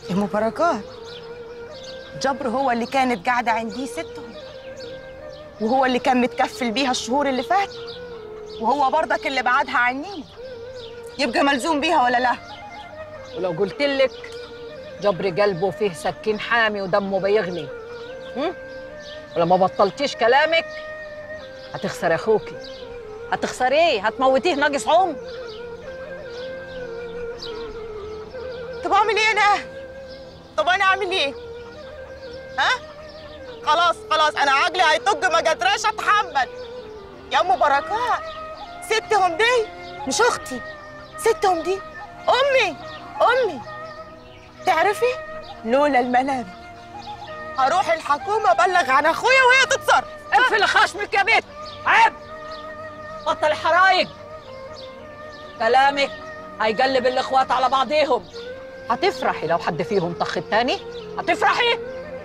يا مباركات جبر هو اللي كانت قاعدة عندي ستهم وهو اللي كان متكفل بيها الشهور اللي فاتت وهو برضك اللي بعدها عنينا يبقى ملزوم بيها ولا لا ولو قلت لك جبر قلبه فيه سكين حامي ودمه بيغلي هم؟ ولما بطلتيش كلامك هتخسري اخوكي هتخسريه هتموتيه ناقص عمر طب اعمل ايه انا طب انا اعمل ايه ها خلاص خلاص انا عقلي هيطج ما قدراش اتحمل يا ام بركات ستهم دي مش اختي ستهم دي امي امي تعرفي لولا المنام هروح الحكومه ابلغ عن اخويا وهي تتصرف اقفل خشمك يا بنت عيب بطل حرايق كلامك هيقلب الاخوات على بعضيهم هتفرحي لو حد فيهم طخ التاني هتفرحي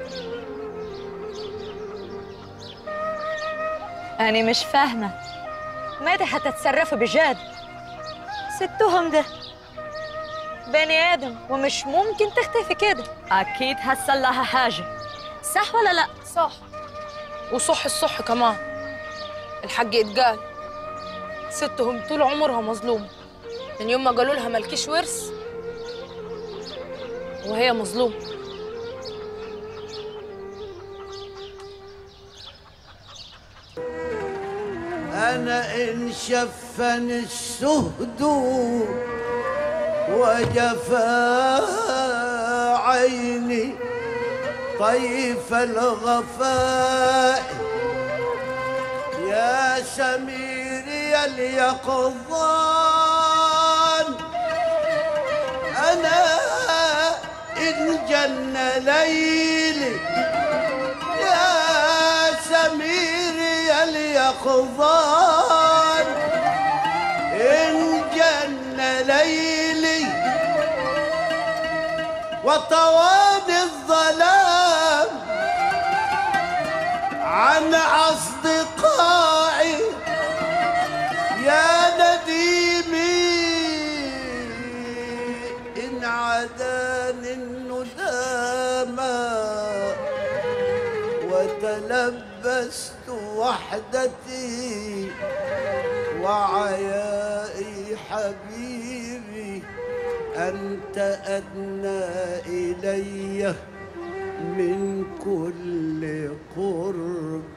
أنا مش فاهمة متى هتتصرفوا بجد ستهم ده بني آدم ومش ممكن تختفي كده أكيد حصل لها حاجة صح ولا لأ؟ صح وصح الصح كمان الحاج اتقال ستهم طول عمرها مظلومة من يوم ما قالوا لها مالكيش ورث وهي مظلومة أنا إن شفن السهد وجفا عيني طيف الغفاء يا سميري اليقظان أنا إن جن ليلي يا سميري اليقظان إن جن ليلي وطواد الظلام عن أصدقائي يا نديمي إن عداني الندامى وتلبست وحدتي وعيائي حبيبي أنت أدنى إلي من كل قرب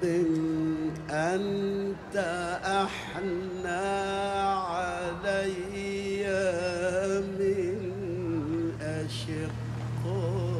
أنت أحنى علي من أشقائي